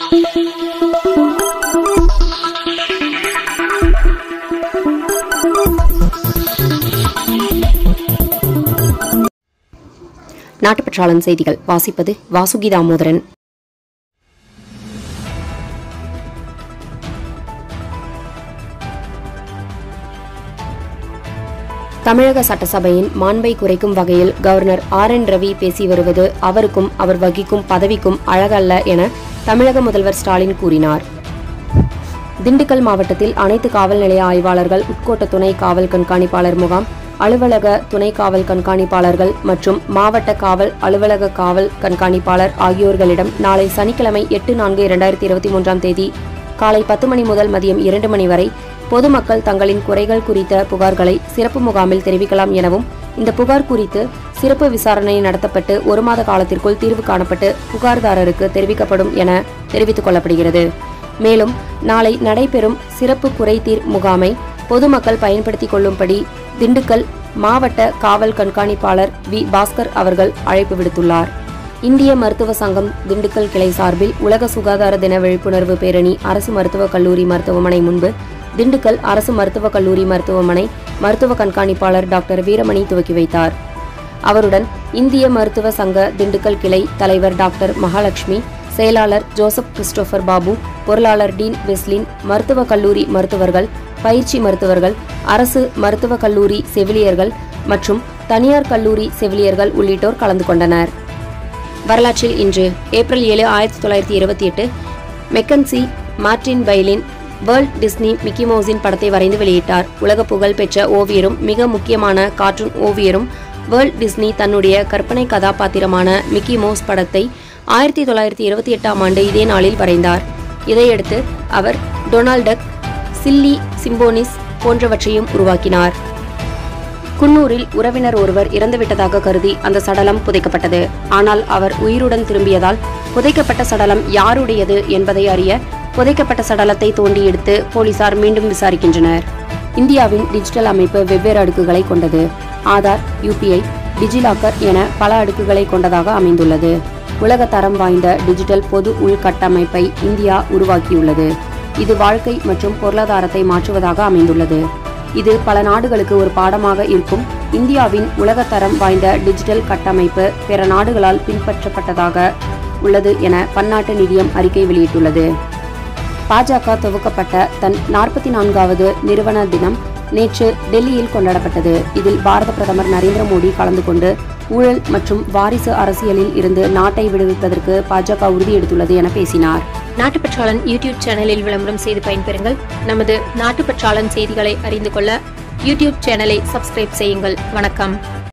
நாட்டுப்பற்றாளன் செய்திகள் வாசிப்பது வாசுகி தாமோதரன் தமிழக சட்டசபையின் மாண்பை குறைக்கும் வகையில் கவர்னர் ஆர் என் ரவி பேசி வருவது அவருக்கும் அவர் வகிக்கும் பதவிக்கும் அழகல்ல என தமிழக முதல்வர் ஸ்டாலின் கூறினார் திண்டுக்கல் மாவட்டத்தில் அனைத்து காவல் நிலைய ஆய்வாளர்கள் உட்கோட்ட துணை காவல் கண்காணிப்பாளர் முகாம் அலுவலக துணை காவல் கண்காணிப்பாளர்கள் மற்றும் மாவட்ட காவல் அலுவலக காவல் கண்காணிப்பாளர் ஆகியோர்களிடம் நாளை சனிக்கிழமை எட்டு நான்கு இரண்டாயிரத்தி இருபத்தி மூன்றாம் தேதி காலை பத்து மணி முதல் மதியம் இரண்டு மணி வரை பொதுமக்கள் தங்களின் குறைகள் குறித்த புகார்களை சிறப்பு முகாமில் தெரிவிக்கலாம் எனவும் இந்த புகார் குறித்து சிறப்பு விசாரணை நடத்தப்பட்டு ஒரு மாத காலத்திற்குள் தீர்வு காணப்பட்டு புகார்தாரருக்கு தெரிவிக்கப்படும் என தெரிவித்துக் கொள்ளப்படுகிறது மேலும் நாளை நடைபெறும் சிறப்பு குறைதீர் முகாமை பொதுமக்கள் பயன்படுத்திக் கொள்ளும்படி திண்டுக்கல் மாவட்ட காவல் கண்காணிப்பாளர் வி பாஸ்கர் அவர்கள் அழைப்பு விடுத்துள்ளார் இந்திய மருத்துவ சங்கம் திண்டுக்கல் கிளை சார்பில் உலக சுகாதார தின விழிப்புணர்வு பேரணி அரசு மருத்துவக் கல்லூரி மருத்துவமனை முன்பு திண்டுக்கல் அரசு மருத்துவக் கல்லூரி மருத்துவமனை மருத்துவ கண்காணிப்பாளர் டாக்டர் வீரமணி துவக்கி வைத்தார் அவருடன் இந்திய மருத்துவ சங்க திண்டுக்கல் கிளை தலைவர் டாக்டர் மகாலட்சுமி செயலாளர் ஜோசப் கிறிஸ்டோபர் பாபு பொருளாளர் டீன் வெஸ்லின் மருத்துவக் கல்லூரி மருத்துவர்கள் பயிற்சி மருத்துவர்கள் அரசு மருத்துவக் கல்லூரி செவிலியர்கள் மற்றும் தனியார் கல்லூரி செவிலியர்கள் உள்ளிட்டோர் கலந்து கொண்டனர் வரலாற்றில் இன்று ஏப்ரல் ஏழு ஆயிரத்தி தொள்ளாயிரத்தி இருபத்தி எட்டு மெக்கன்சி மார்டின் பைலின் வேர்ல்ட் டிஸ்னி மிக்கி மவுஸின் படத்தை வரைந்து வெளியிட்டார் உலக புகழ் பெற்ற ஓவியரும் மிக முக்கியமான கார்ட்டூன் ஓவியரும் வேர்ல்ட் டிஸ்னி தன்னுடைய கற்பனை கதாபாத்திரமான மிக்கி மவுஸ் படத்தை ஆயிரத்தி தொள்ளாயிரத்தி இருபத்தி எட்டாம் ஆண்டு இதே நாளில் வரைந்தார் இதையடுத்து அவர் டொனால்ட் டக் சில்லி சிம்போனிஸ் போன்றவற்றையும் உருவாக்கினார் குன்னூரில் உறவினர் ஒருவர் இறந்துவிட்டதாக கருதி அந்த சடலம் புதைக்கப்பட்டது ஆனால் அவர் உயிருடன் திரும்பியதால் புதைக்கப்பட்ட சடலம் யாருடையது என்பதை அறிய புதைக்கப்பட்ட சடலத்தை தோண்டி எடுத்து போலீசார் மீண்டும் விசாரிக்கின்றனர் இந்தியாவின் டிஜிட்டல் அமைப்பு வெவ்வேறு அடுக்குகளை கொண்டது ஆதார் யூபிஐ டிஜிலாக்கர் என பல அடுக்குகளை கொண்டதாக அமைந்துள்ளது உலக தரம் வாய்ந்த டிஜிட்டல் பொது உள்கட்டமைப்பை இந்தியா உருவாக்கியுள்ளது இது வாழ்க்கை மற்றும் பொருளாதாரத்தை மாற்றுவதாக அமைந்துள்ளது இது பல நாடுகளுக்கு ஒரு பாடமாக இருக்கும் இந்தியாவின் உலகத்தரம் வாய்ந்த டிஜிட்டல் கட்டமைப்பு பிற நாடுகளால் பின்பற்றப்பட்டதாக உள்ளது என பன்னாட்டு நிதியம் அறிக்கை வெளியிட்டுள்ளது பாஜக துவக்கப்பட்ட தன் நாற்பத்தி நான்காவது நிறுவன தினம் நேற்று டெல்லியில் கொண்டாடப்பட்டது இதில் பாரத பிரதமர் நரேந்திர மோடி கலந்து கொண்டு ஊழல் மற்றும் வாரிசு அரசியலில் இருந்து நாட்டை விடுவிப்பதற்கு பாஜக உறுதியெடுத்துள்ளது என பேசினார் நாட்டுப்பற்றாளன் யூடியூப் சேனலில் விளம்பரம் செய்து பயன்பெறுங்கள் நமது நாட்டுப்பற்றாளன் செய்திகளை அறிந்து கொள்ள யூடியூப் சேனலை சப்ஸ்கிரைப் செய்யுங்கள் வணக்கம்